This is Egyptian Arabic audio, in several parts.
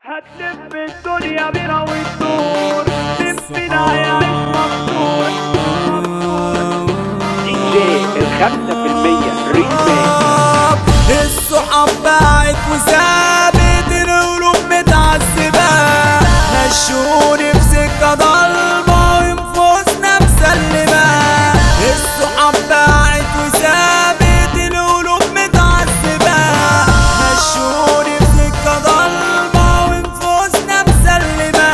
هتلف الدنيا بينا وتدور لفنا يا مفتوح دي جي الخمسة في المية ريميك الصحاب باعت وسابت القلوب متعذبة مشوني في سكة ضلمة وانفسنا مسلمة الصحاب باعت وسابت القلوب متعذبة مشوني في سكة ضلمة وانفسنا مسلمة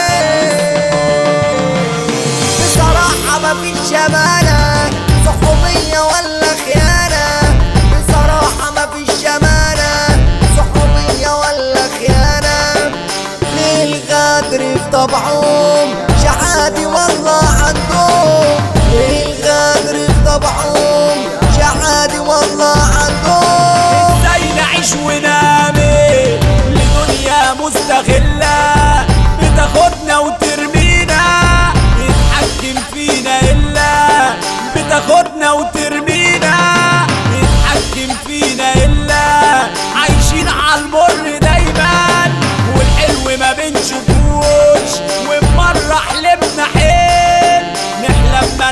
بصراحة مفيش أمانة صحوبية ولا خيانة بصراحة مفيش أمانة صحوبية ولا خيانة ليه الغدر في طبعهم شعادي والله عندهم ليه الغدر في طبعهم شعادي والله عندهم ازاي نعيش ونامي لدنيا مستغلة بتاخدنا وترمينا يتحكم فينا إلا بتاخدنا وترمينا يتحكم فينا إلا عايشين على المر دايما والحلو ما بنشوفوش ومرة حلمنا حلم نحلم ما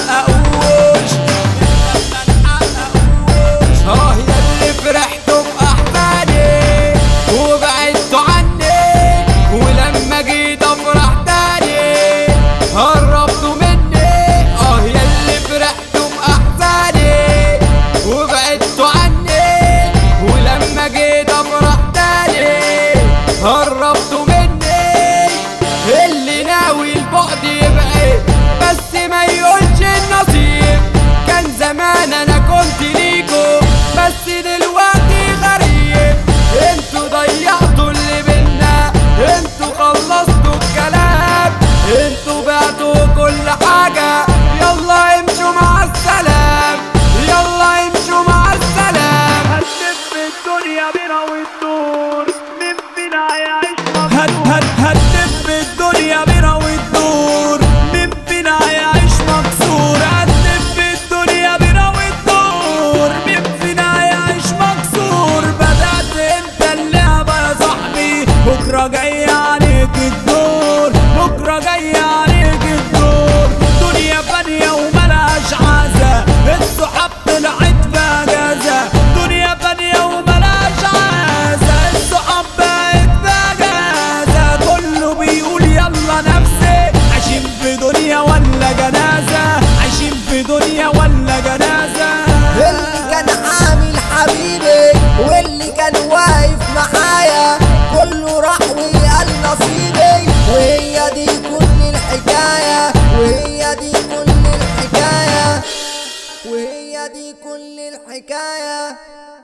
نحققوش نحلم ما نحققوش اه يا اللي فرحتوا بأحبابي وبعدتوا عني ولما جيت افرح تاني هربتوا مني اه يا اللي فرحتوا بأحبابي وبعدتوا عني ولما جيت افرح تاني هربتوا مني اللي ناوي البعد يبعد بس ما يقولش النصيب كان زمان انا كنت ليكو بس دلوقتي غريب انتوا ضيعتوا اللي بينا انتوا خلصتوا الكلام انتوا بعتوا كل حاجة يلا امشوا مع السلام يلا امشوا مع السلام هتلف الدنيا بينا وتدور مين فينا هيعيش هت هت هتلف الدنيا بينا وتدور مين فينا هيعيش مكسور هتلف الدنيا بينا وتدور مين فينا هيعيش مكسور بدأت انت اللعبة يا صاحبي بكرة جاي عليك الدور بكرة جاي عليك الدور دنيا فانية وملهاش عازة الصحاب طلعت بجازة دنيا فانية وملهاش عازة الصحاب بقت بجازة كله بيقول يلا نفسي عايشين في دنيا ولا جنازة عايشين في دنيا ولا جنازة اللي كان عامل حبيبي واللي كان واقف معايا كله راح وقال نصيبي وهي دي كل الحكاية وهي دي كل الحكاية وهي دي كل الحكاية